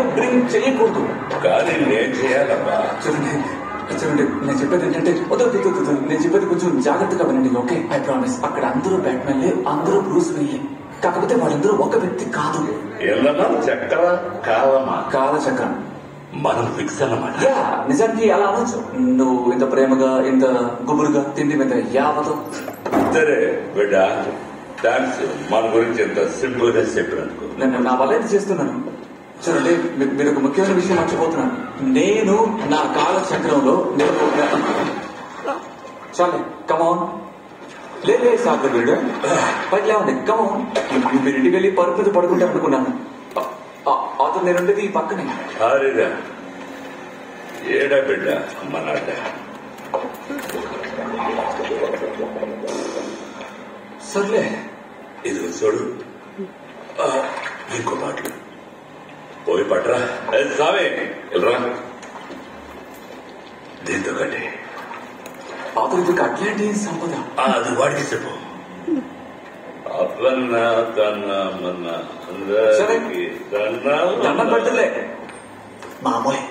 Drink చేయకూడదు కానీ నేను చేయాలమ్మా చూడండి చూడండి నేను చెప్పేది ఏంటంటే వద్దు వద్దు, వద్దు, వద్దు. నేను చెప్పేది కొంచెం జాగ్రత్తగా వినండి ఓకే ఐ ప్రామిస్ అక్కడ అందరూ బ్యాట్మెన్లే అందరూ బ్రూస్ వెయ్యే కాకపోతే వాళ్ళందరూ ఒక వ్యక్తి కాదు ఎల్లమా చక్కెర కాలమా కాలచక్రం మనం ఫిక్స్ అన్నమాట యా నిజానికి అలా అనొచ్చు నువ్వు ఇంత ప్రేమగా ఇంత గుబురుగా తిండి మీద యావతో సరే బిడ్డ థ్యాంక్స్ మన గురించి ఎంత సింపుల్ గా చెప్పినందుకు నేను నా వల్ల ఇది చేస్తున్నాను చూడండి మీ- మీరు ఒక ముఖ్యమైన విషయం మర్చిపోతున్నాను నేను నా కాలచక్రంలో నేను చాలే కమాన్ లేదే సాగర్ వీడు పైకి లేవండి కమాన్ మీరు ఇంటికి వెళ్ళి పరుపు మీద పడుకుంటే అనుకున్నాను అ- అ- అతను నేను ఉండేది ఈ పక్కనే హారిగా ఏడా బిడ్డ మన అడ్డ సర్లే ఇది చూడు ఆ, ఇంకో మాటలు పోయి పట్రా ఏ, సామి వెళ్ళరా దీంతో కట్టి అతనికి అట్లాంటి సంపద ఆ, అది వాడికి చెప్పు అప్పన్న తన్న మన్న అందరికి దండం తన్న పెట్టలే మా అమ్మాయి